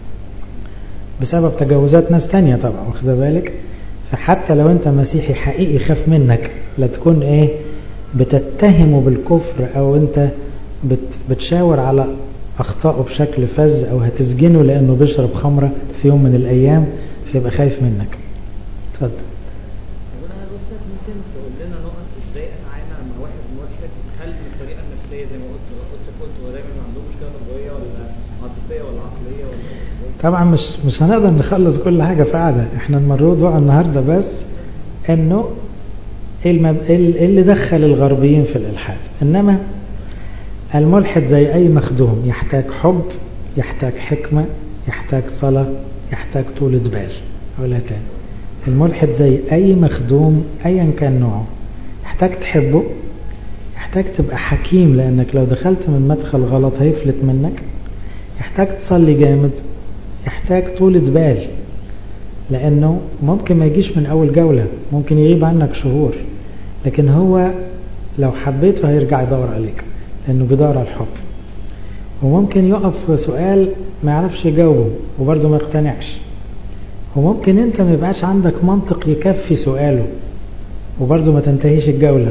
بسبب تجاوزات ناس تانية طبعا واخد بالك فحتى لو انت مسيحي حقيقي خاف منك لا تكون ايه بتتهمه بالكفر او انت بت بتشاور على اخطائه بشكل فز او هتسجنه لانه بيشرب خمرة في يوم من الايام فيبقى خايف منك اتفضل وانا هل ممكن تقول لنا نقط ازاي اتعامل مع واحد ملحد هل من الطريقه النفسيه زي ما قلت قلت قلت هو دايما عنده مشكله طبيعيه ولا عاطفيه ولا عقليه ولا إزاي؟ طبعا مش مش هنقدر نخلص كل حاجة في قعدة احنا الموضوع النهاردة بس انه ايه المب... إيه اللي دخل الغربيين في الالحاد انما الملحد زي اي مخدوم يحتاج حب يحتاج حكمة يحتاج صلاة يحتاج طولة بال اقولها تاني الملحد زي اي مخدوم ايا كان نوعه يحتاج تحبه يحتاج تبقى حكيم لانك لو دخلت من مدخل غلط هيفلت منك يحتاج تصلي جامد يحتاج طولة بال لانه ممكن ما يجيش من اول جولة ممكن يغيب عنك شهور لكن هو لو حبيته هيرجع يدور عليك لانه بيدور على الحب وممكن يقف في سؤال ما يعرفش يجاوبه وبرضه ما يقتنعش وممكن انت ما يبقاش عندك منطق يكفي سؤاله وبرضه ما تنتهيش الجولة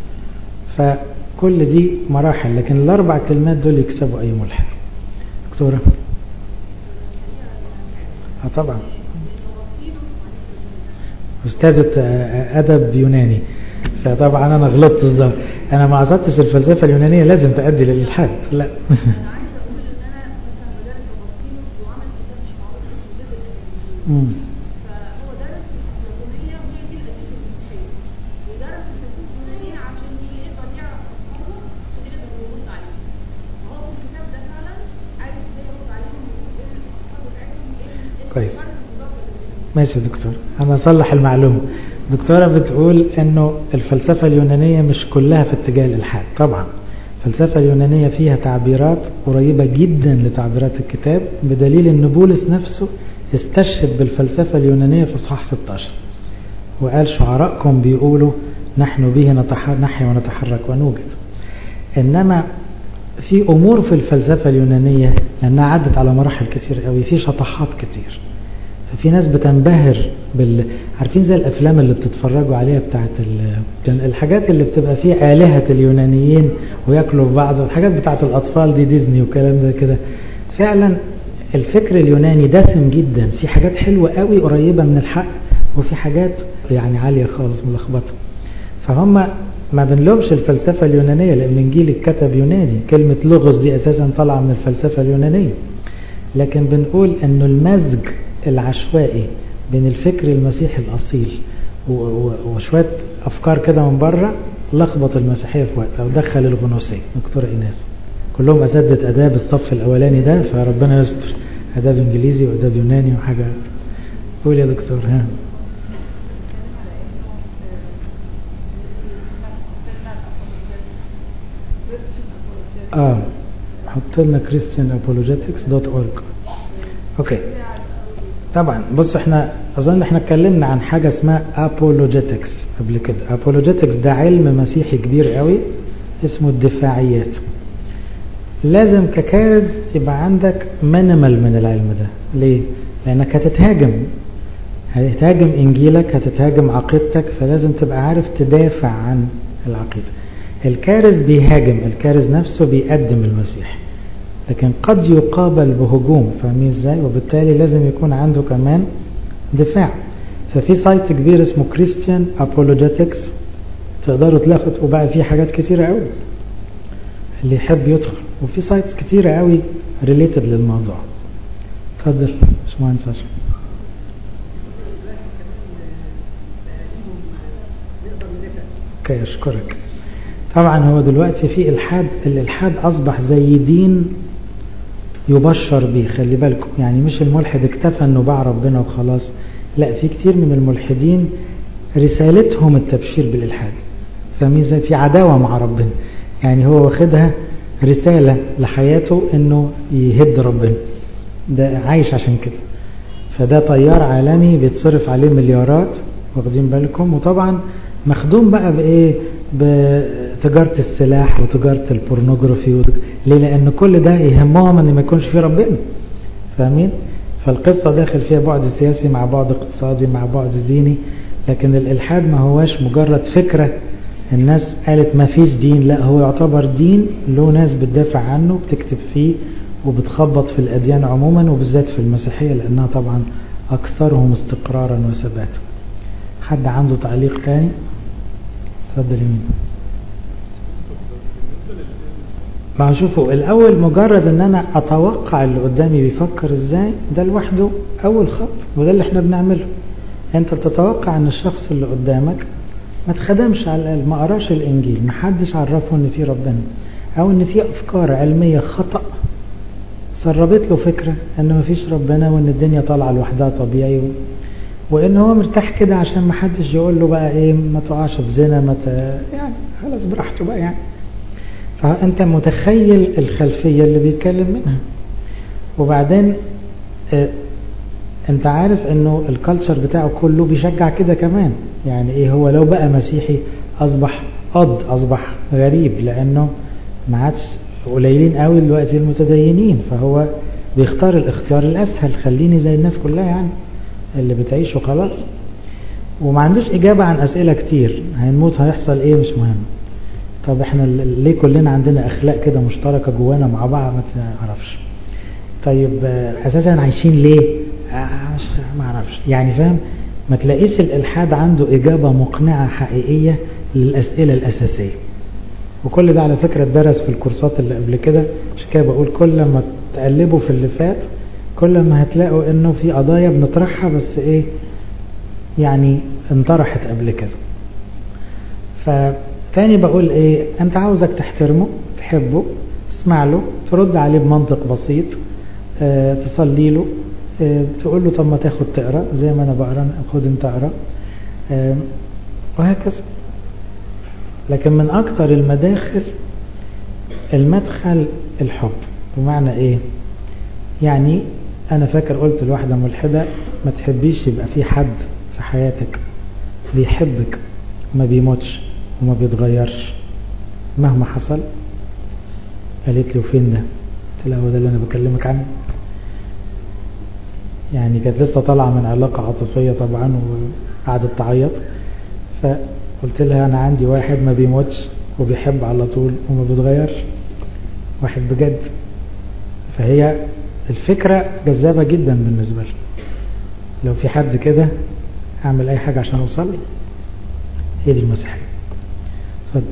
فكل دي مراحل لكن الاربع كلمات دول يكسبوا اي ملحد دكتورة اه طبعا أستاذة أدب يوناني فطبعا أنا غلطت الظاهر أنا ما عصبتش الفلسفة اليونانية لازم تؤدي للإلحاد لا انا عايزه اقول ان انا مم. فهو درس اليونانية وهي دي الأدلة المسيحية ودرس الفلسفة اليونانية عشان يقدر يعرف أفكارهم عشان يقدر يرد عليهم فهو في الكتاب ده فعلا عايز ازاي يرد عليهم ويقول ايه الأفكار بتاعتهم ايه ال- كويس. الفرق بالظبط اللي بينهم. ماشي يا دكتور انا اصلح المعلومه دكتوره بتقول انه الفلسفه اليونانيه مش كلها في اتجاه الالحاد طبعا الفلسفه اليونانيه فيها تعبيرات قريبه جدا لتعبيرات الكتاب بدليل ان بولس نفسه استشهد بالفلسفه اليونانيه في اصحاح 16 وقال شعراءكم بيقولوا نحن به نتح- نحيا ونتحرك ونوجد انما في امور في الفلسفه اليونانيه لانها عدت على مراحل كتير قوي في شطحات كتير ففي ناس بتنبهر بال عارفين زي الافلام اللي بتتفرجوا عليها بتاعت ال... كان الحاجات اللي بتبقى فيه آلهة اليونانيين وياكلوا في بعض الحاجات بتاعت الاطفال دي ديزني وكلام ده كده فعلا الفكر اليوناني دسم جدا في حاجات حلوة قوي قريبة من الحق وفي حاجات يعني عالية خالص ملخبطة فهم ما بنلومش الفلسفة اليونانية لأن الإنجيل اتكتب يوناني كلمة لغز دي أساسا طالعة من الفلسفة اليونانية لكن بنقول أنه المزج العشوائي بين الفكر المسيحي الأصيل و- و- وشوية أفكار كده من بره لخبط المسيحية في وقتها ودخل الغنوصية دكتورة إيناس كلهم أساتذة آداب الصف الأولاني ده فربنا يستر آداب إنجليزي وآداب يوناني وحاجة قول يا دكتور ها اه حط لنا christianapologetics.org اوكي طبعا بص احنا اظن احنا اتكلمنا عن حاجه اسمها apologetics قبل كده apologetics ده علم مسيحي كبير قوي اسمه الدفاعيات لازم ككارز يبقى عندك مينيمال من العلم ده ليه لانك هتتهاجم هتهاجم انجيلك هتتهاجم عقيدتك فلازم تبقى عارف تدافع عن العقيده الكارز بيهاجم الكارز نفسه بيقدم المسيح لكن قد يقابل بهجوم فاهمين ازاي وبالتالي لازم يكون عنده كمان دفاع ففي سايت كبير اسمه كريستيان ابولوجيتكس تقدروا تلاقوا وبقى فيه حاجات كتيرة قوي اللي يحب يدخل وفي سايتس كتيرة قوي ريليتد للموضوع اتفضل باشمهندس اشرف اوكي اشكرك طبعا هو دلوقتي في الحاد الالحاد اصبح زي دين يبشر بيه خلي بالكم يعني مش الملحد اكتفى انه باع ربنا وخلاص لا في كتير من الملحدين رسالتهم التبشير بالالحاد فاهمين ازاي في عداوه مع ربنا يعني هو واخدها رساله لحياته انه يهد ربنا ده عايش عشان كده فده طيار عالمي بيتصرف عليه مليارات واخدين بالكم وطبعا مخدوم بقى بايه بتجارة السلاح وتجارة البورنوجرافي وت... ليه لان كل ده يهمهم ان ما يكونش في ربنا فاهمين فالقصة داخل فيها بعد سياسي مع بعد اقتصادي مع بعد ديني لكن الالحاد ما هواش مجرد فكرة الناس قالت ما فيش دين لا هو يعتبر دين له ناس بتدافع عنه بتكتب فيه وبتخبط في الأديان عموما وبالذات في المسيحية لأنها طبعا أكثرهم استقرارا وثباتا حد عنده تعليق تاني اتفضل يمين ما شوفوا الأول مجرد أن أنا أتوقع اللي قدامي بيفكر إزاي ده لوحده أول خط وده اللي احنا بنعمله أنت بتتوقع أن الشخص اللي قدامك ما تخدمش على الأقل ما قراش الإنجيل ما حدش عرفه أن في ربنا أو أن في أفكار علمية خطأ سربت له فكرة أن ما فيش ربنا وأن الدنيا طالعة لوحدها طبيعي و... وان هو مرتاح كده عشان ما حدش يقول له بقى ايه ما تقعش في زنا ما ت... يعني خلاص براحته بقى يعني فانت متخيل الخلفيه اللي بيتكلم منها وبعدين اه انت عارف انه الكالتشر بتاعه كله بيشجع كده كمان يعني ايه هو لو بقى مسيحي اصبح قد اصبح غريب لانه ما عادش قليلين قوي دلوقتي المتدينين فهو بيختار الاختيار الاسهل خليني زي الناس كلها يعني اللي بتعيشه خلاص وما عندوش إجابة عن أسئلة كتير هنموت هيحصل إيه مش مهم طب إحنا ليه كلنا عندنا أخلاق كده مشتركة جوانا مع بعض ما تعرفش طيب أساسا عايشين ليه آه مش ما أعرفش يعني فاهم ما تلاقيش الإلحاد عنده إجابة مقنعة حقيقية للأسئلة الأساسية وكل ده على فكرة اتدرس في الكورسات اللي قبل كده مش كده بقول كل ما تقلبوا في اللي فات كل ما هتلاقوا انه في قضايا بنطرحها بس ايه يعني انطرحت قبل كده فتاني بقول ايه انت عاوزك تحترمه تحبه تسمع له ترد عليه بمنطق بسيط اه تصلي له اه تقول له طب ما تاخد تقرا زي ما انا بقرا خد انت اقرا اه وهكذا لكن من اكتر المداخل المدخل الحب بمعنى ايه يعني انا فاكر قلت لواحدة ملحدة ما تحبيش يبقى في حد في حياتك بيحبك وما بيموتش وما بيتغيرش مهما حصل قالت لي وفين ده قلت لها هو ده اللي انا بكلمك عنه يعني كانت لسه طالعه من علاقه عاطفيه طبعا وقعدت تعيط فقلت لها انا عندي واحد ما بيموتش وبيحب على طول وما بيتغيرش واحد بجد فهي الفكرة جذابة جدا بالنسبة لي لو في حد كده اعمل اي حاجة عشان اوصل له هي دي المسيحية اتفضل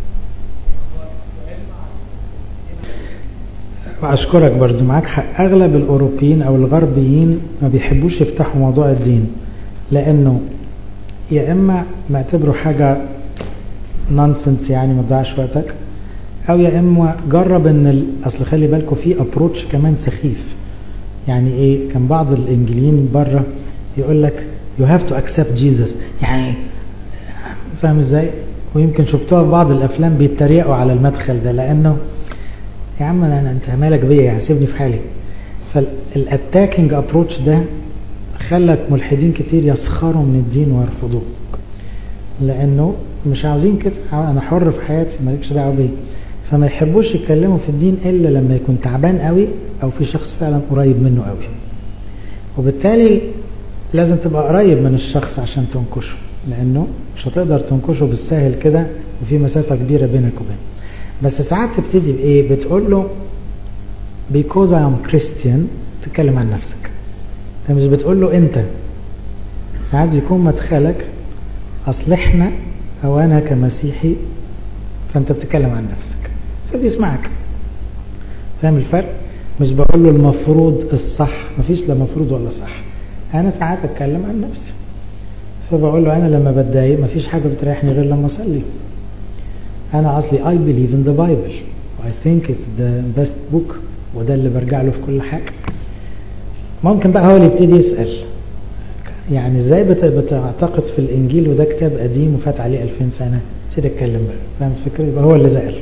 واشكرك برضو معاك حق اغلب الاوروبيين او الغربيين ما بيحبوش يفتحوا موضوع الدين لانه يا اما معتبره حاجة نونسنس يعني ما تضيعش وقتك او يا اما جرب ان ال... اصل خلي بالكم في ابروتش كمان سخيف يعني ايه كان بعض الانجليين بره يقول لك you have to accept Jesus يعني فاهم ازاي ويمكن شفتوها في بعض الافلام بيتريقوا على المدخل ده لانه يا عم انا انت مالك بيا يعني سيبني في حالي فالاتاكينج ابروتش ده خلت ملحدين كتير يسخروا من الدين ويرفضوه لانه مش عاوزين كده انا حر في حياتي مالكش دعوه بيا فما يحبوش يتكلموا في الدين الا لما يكون تعبان قوي او في شخص فعلا قريب منه قوي وبالتالي لازم تبقى قريب من الشخص عشان تنكشه لانه مش هتقدر تنكشه بالسهل كده وفي مسافه كبيره بينك وبينه بس ساعات تبتدي بايه بتقول له because I am Christian تتكلم عن نفسك انت مش بتقول له انت ساعات بيكون مدخلك اصل احنا او انا كمسيحي فانت بتتكلم عن نفسك فبيسمعك فاهم الفرق مش بقول له المفروض الصح مفيش لا مفروض ولا صح انا ساعات اتكلم عن نفسي فبقول له انا لما بتضايق مفيش حاجه بتريحني غير لما اصلي انا اصلي I believe in the Bible I think it's the best book وده اللي برجع له في كل حاجه ممكن بقى هو اللي يبتدي يسال يعني ازاي بتعتقد في الانجيل وده كتاب قديم وفات عليه 2000 سنه ابتدي اتكلم بقى فاهم الفكره يبقى هو اللي سال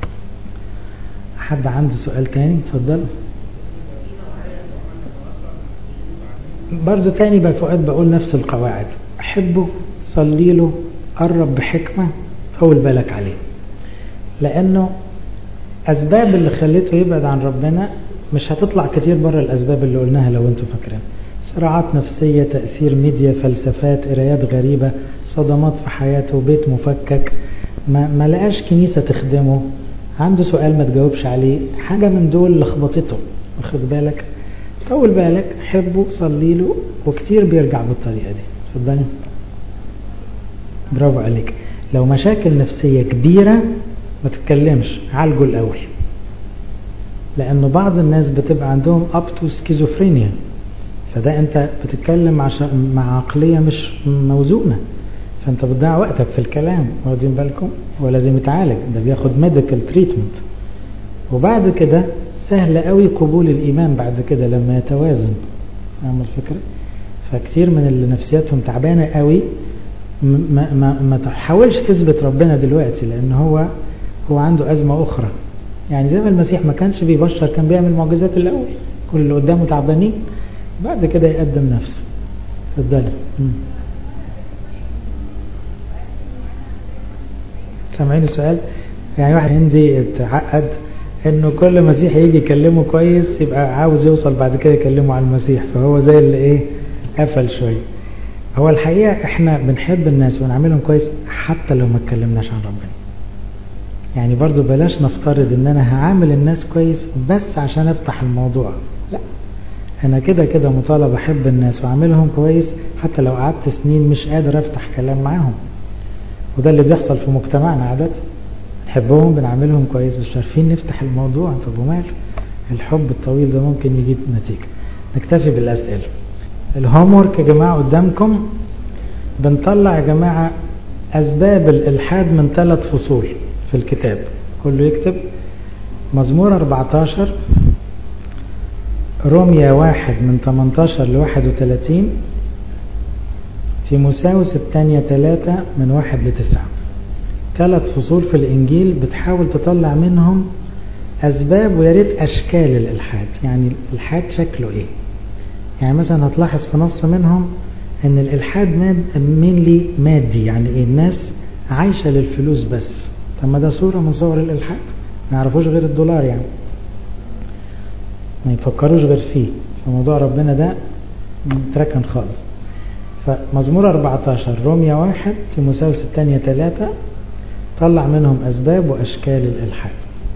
حد عنده سؤال تاني اتفضل برضه تاني بقى فؤاد بقول نفس القواعد احبه صلي له قرب بحكمة طول بالك عليه لانه اسباب اللي خليته يبعد عن ربنا مش هتطلع كتير بره الاسباب اللي قلناها لو انتوا فاكرين صراعات نفسية تأثير ميديا فلسفات قرايات غريبة صدمات في حياته بيت مفكك ما, ما لقاش كنيسة تخدمه عنده سؤال ما تجاوبش عليه حاجة من دول لخبطته واخد بالك طول بالك حبه صلي له وكتير بيرجع بالطريقة دي اتفضلي برافو عليك لو مشاكل نفسية كبيرة ما تتكلمش عالجه الأول لأنه بعض الناس بتبقى عندهم up to schizophrenia فده انت بتتكلم مع عقلية مش موزونة فانت بتضيع وقتك في الكلام واخدين بالكم هو لازم يتعالج ده بياخد ميديكال تريتمنت وبعد كده سهل قوي قبول الايمان بعد كده لما يتوازن فاهم الفكره فكتير من اللي نفسياتهم تعبانه قوي ما, ما, ما تحاولش تثبت ربنا دلوقتي لان هو هو عنده ازمه اخرى يعني زي ما المسيح ما كانش بيبشر كان بيعمل معجزات الاول كل اللي قدامه تعبانين بعد كده يقدم نفسه اتفضلي سامعين السؤال يعني واحد هندي اتعقد انه كل مسيح يجي يكلمه كويس يبقى عاوز يوصل بعد كده يكلمه عن المسيح فهو زي اللي ايه قفل شويه هو الحقيقه احنا بنحب الناس ونعملهم كويس حتى لو ما اتكلمناش عن ربنا يعني برضو بلاش نفترض ان انا هعامل الناس كويس بس عشان افتح الموضوع لا انا كده كده مطالب احب الناس واعملهم كويس حتى لو قعدت سنين مش قادر افتح كلام معاهم وده اللي بيحصل في مجتمعنا عادة نحبهم بنعملهم كويس مش عارفين نفتح الموضوع طب ومال الحب الطويل ده ممكن يجيب نتيجة نكتفي بالأسئلة الهومورك يا جماعة قدامكم بنطلع يا جماعة أسباب الإلحاد من ثلاث فصول في الكتاب كله يكتب مزمور 14 روميا واحد من 18 ل 31 تيموساوس الثانية 3 من 1 ل 9 ثلاث فصول في الإنجيل بتحاول تطلع منهم أسباب ويا ريت أشكال الإلحاد يعني الإلحاد شكله إيه يعني مثلا هتلاحظ في نص منهم ان الالحاد مين لي مادي يعني ايه الناس عايشه للفلوس بس طب ما ده صوره من صور الالحاد ما يعرفوش غير الدولار يعني ما يفكروش غير فيه فموضوع ربنا ده متركن خالص فمزمور 14 روميا واحد تيموساوس الثانية ثلاثة طلع منهم أسباب وأشكال الإلحاد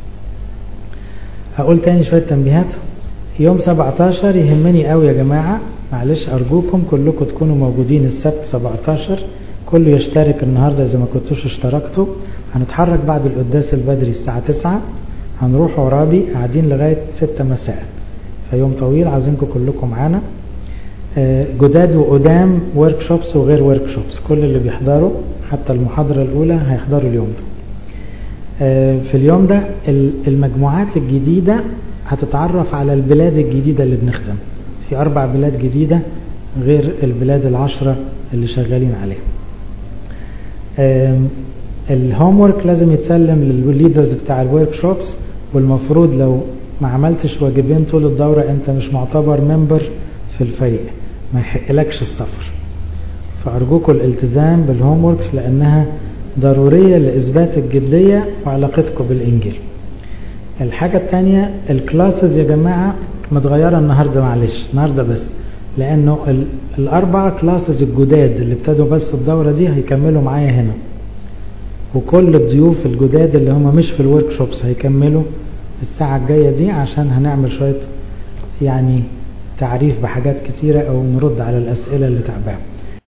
هقول تاني شوية تنبيهات يوم 17 يهمني قوي يا جماعة معلش أرجوكم كلكم تكونوا موجودين السبت 17 كله يشترك النهاردة إذا ما كنتوش اشتركتوا هنتحرك بعد القداس البدري الساعة 9 هنروح عرابي قاعدين لغاية 6 مساء فيوم طويل عايزينكم كلكم معانا جداد وقدام ورك شوبس وغير ورك شوبس كل اللي بيحضروا حتى المحاضرة الأولى هيحضروا اليوم ده في اليوم ده المجموعات الجديدة هتتعرف على البلاد الجديدة اللي بنخدم في أربع بلاد جديدة غير البلاد العشرة اللي شغالين عليها الهوم ورك لازم يتسلم للليدرز بتاع الورك شوبس والمفروض لو ما عملتش واجبين طول الدورة انت مش معتبر ممبر في الفريق ما يحقلكش السفر فأرجوكم الالتزام بالهوم وركس لأنها ضرورية لإثبات الجدية وعلاقتكم بالإنجيل الحاجة الثانية الكلاسز يا جماعة متغيرة النهاردة معلش النهاردة بس لأنه الأربعة كلاسز الجداد اللي ابتدوا بس الدورة دي هيكملوا معايا هنا وكل الضيوف الجداد اللي هم مش في الورك شوبس هيكملوا الساعة الجاية دي عشان هنعمل شوية يعني تعريف بحاجات كتيرة أو نرد على الأسئلة اللي تعباها